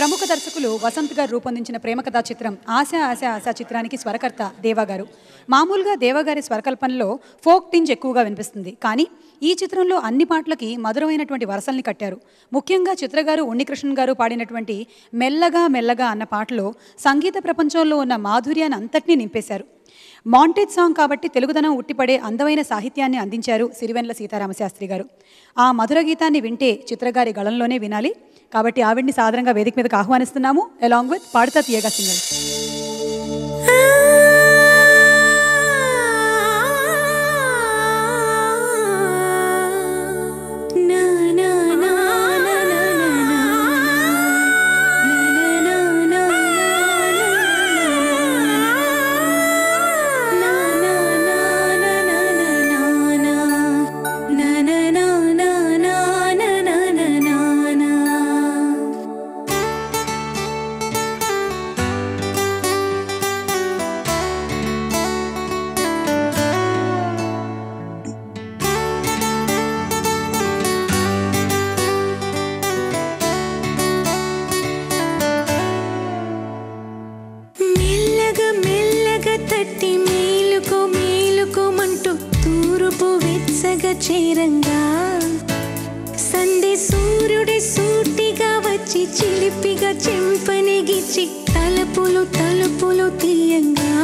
ప్రముఖ దర్శకులు వసంత్ గారు రూపొందించిన ప్రేమ కథా చిత్రం ఆశ ఆశ ఆశ చిత్రానికి స్వరకర్త దేవా గారు మామూలుగా దేవా గారి స్వరకల్పనలో ఫోక్ టింజ్ ఎక్కువగా వినిపిస్తుంది కానీ ఈ చిత్రంలో అన్ని పాటలకి మధురమైనటువంటి వరసల్ని కట్టారు ముఖ్యంగా చిత్రగారు ఉన్నికృష్ణన్ గారు పాడినటువంటి మెల్లగా మెల్లగా అన్న పాటలో సంగీత ప్రపంచంలో ఉన్న మాధుర్యాన్ని అంతటినీ నింపేశారు మాంటేజ్ సాంగ్ కాబట్టి తెలుగుదనం ఉట్టిపడే అందమైన సాహిత్యాన్ని అందించారు సిరివెన్ల సీతారామశాస్త్రి గారు ఆ మధుర గీతాన్ని వింటే చిత్రగారి గళంలోనే వినాలి కాబట్టి ఆవిడ్ని సాధారణంగా వేదిక మీదకి ఆహ్వానిస్తున్నాము అలాంగ్ విత్ పాడుతా తీయగా సింగల్ మెల్లగా మెల్లగా తట్టి మేలుకో మేలుకోమంటూ తూరుపు వెచ్చగా చేరంగా సంధి సూర్యుడి సూటిగా వచ్చి చిలిపిగా చెంపనిగిచ్చి తలుపులు తలుపులు తీయంగా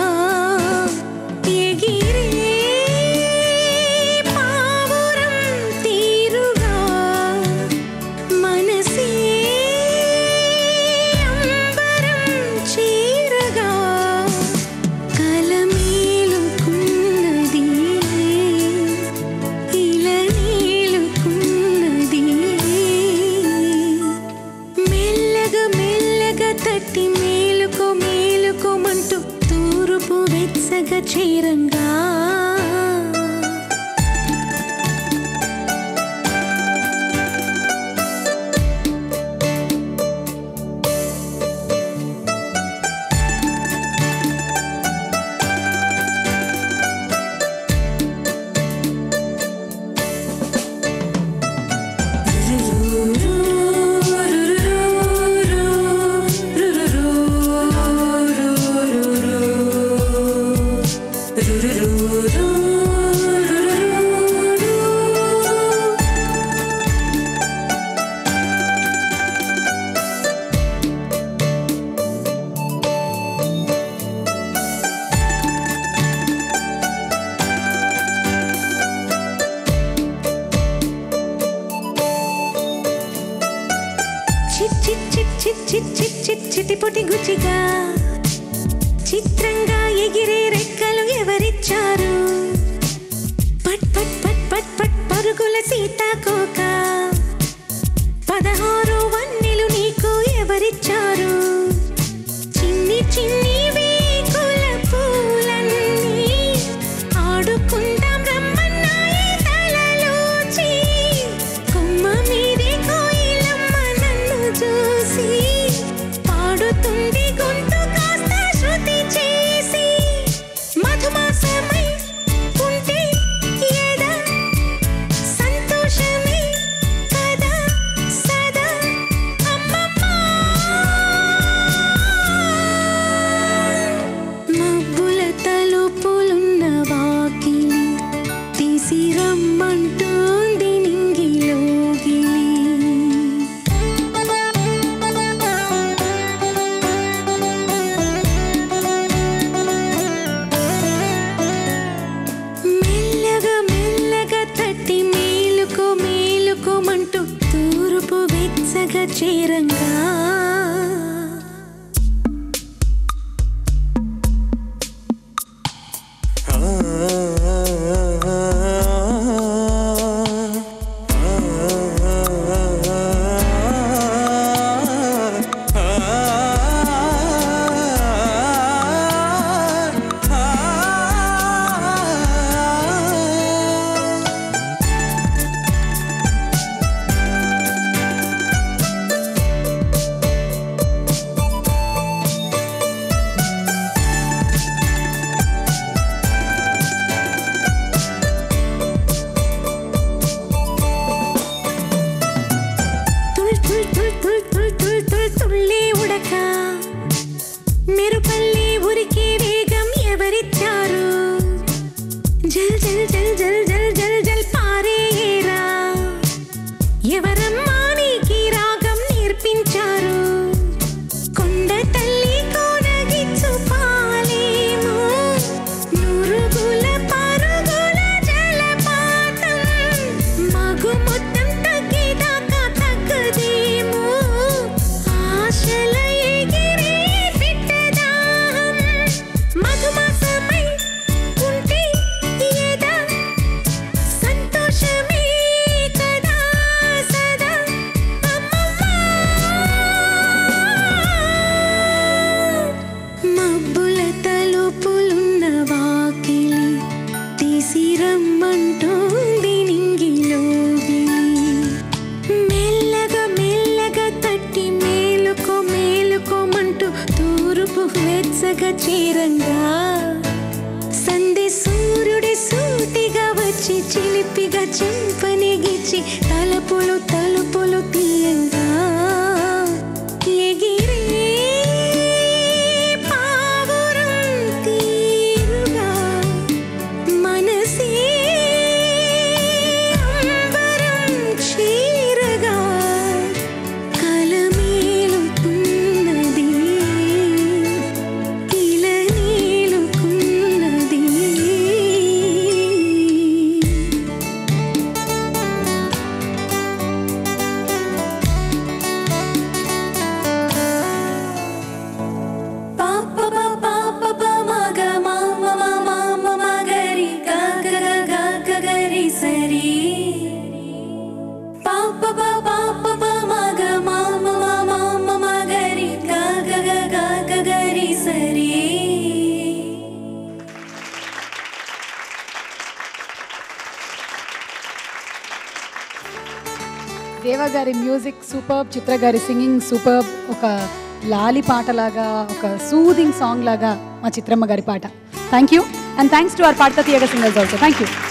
ఎగిరే పావురం తీరుగా మనసే అంబరం చీరగా కలమేలుకున్నది ఇలా నీలుకున్నది మెల్లగా మెల్లగా తట్టి మేలుకో మేలుకోమంటూ తూరుపు వెచ్చగా చేరంగా చిట్ చిట్ చిట్ చిట్ చిట్ చిట్ చిట్ చిటిపొటి గుచిగా చిత్రంగా ఎగిరే రెక్కలు ఎవరిచ్చారు పట్ పట్ పట్ పట్ పట్ పరుగుల సీతాకోక పదహారు వన్నెలు నీకు ఎవరిచ్చారు చిన్ని చిన్ని వేకుల పూలన్నీ ఆడుకుందాం రమ్మన్నాయి తలలోచి కొమ్మ మీది కోయిలమ్మ నన్ను చూసి పాడుతుంది గొంతు కాస్త శృతి చేసి మధుమాసమై ఉంటే ఏదా సంతోషమే చీరంగా సంధి సూర్యుడి సూటిగా వచ్చి చిలిపిగా చెంపనిగిచ్చి తలుపులు తలుపులు తీయంగా ఎగిరే పావురం తీరుగా మనసే అంబరం చీరగా కలమేలుతున్నది ఇలనీలుకున్నది పాప పాప మగ మామ మామ మగరి గగ గగ గగరి సరి పాప పాప మగ మామ మామ మగరి గగ గగ గగరి సరి దేవ గారి మ్యూజిక్ సూపర్ చిత్ర గారి సింగింగ్ సూపర్ ఒక లాలి పాటలాగా ఒక సూదింగ్ సాంగ్ లాగా మా చిత్రమ్మ గారి పాట thank you and thanks to our పాట తీయగ సింగర్స్ ఆల్సో థ్యాంక్ యూ